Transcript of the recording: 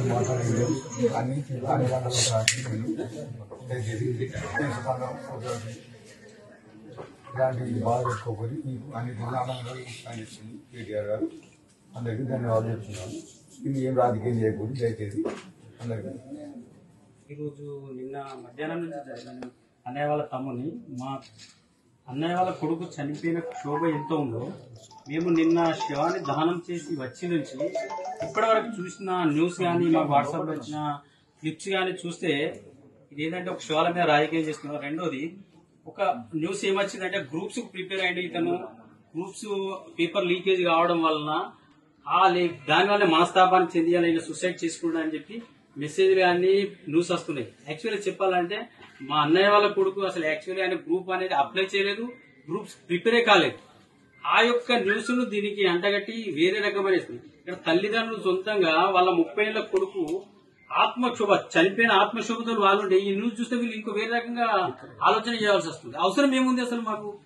మాట్లాడిండు అన్ని అన్ని రకాల రాసిండు. దయచేసి కేసు సంఘం ఒకటి ఇలాంటి బాధ పెట్టుకోకూడదు మీకు అన్ని జిల్లాలలో ఆయన ఇచ్చింది కేటీఆర్ గారు అందరికీ ధన్యవాదాలు చెప్తున్నాను ఇది ఏం రాజకీయం చేయకూడదు దయచేసి అందరికీ ఈరోజు నిన్న మధ్యాహ్నం నుంచి జరిగిన అన్నయ్య వాళ్ళ తమ్ముని మా అన్నయ్య వాళ్ళ కొడుకు చనిపోయిన క్షోభ ఎంత ఉందో మేము నిన్న శవాన్ని దహనం చేసి వచ్చి నుంచి ఇప్పటి వరకు చూసిన న్యూస్ కానీ మా వాట్సాప్లో వచ్చిన క్లిప్స్ కానీ చూస్తే ఇది ఏంటంటే ఒక శివాల మీద రాజకీయం చేస్తున్నారు రెండోది ఒక న్యూస్ ఏమొచ్చిందంటే గ్రూప్స్ ప్రిపేర్ అయ్యింది ఇతను గ్రూప్స్ పేపర్ లీకేజ్ కావడం వలన ఆ లే దాని వల్ల మనస్తాపాన్ని చెంది ఆయన సూసైడ్ చేసుకున్నాడు అని చెప్పి మెసేజ్ కానీ న్యూస్ వస్తున్నాయి యాక్చువల్లీ చెప్పాలంటే మా అన్నయ్య వాళ్ళ కొడుకు అసలు యాక్చువల్లీ ఆయన గ్రూప్ అనేది అప్లై చేయలేదు గ్రూప్స్ ప్రిపేరే కాలేదు ఆ యొక్క న్యూస్ ను దీనికి అంటగట్టి వేరే రకమైన ఇస్తుంది. ఇక్కడ తల్లిదండ్రులు సొంతంగా వాళ్ళ ముప్పై ఏళ్ల కొడుకు ఆత్మక్షోభ చనిపోయిన ఆత్మక్షోభతో వాళ్ళు ఉంటే ఈ న్యూస్ చూస్తే వీళ్ళు ఇంకో వేరే రకంగా ఆలోచన చేయాల్సి వస్తుంది అవసరం ఏముంది అసలు మాకు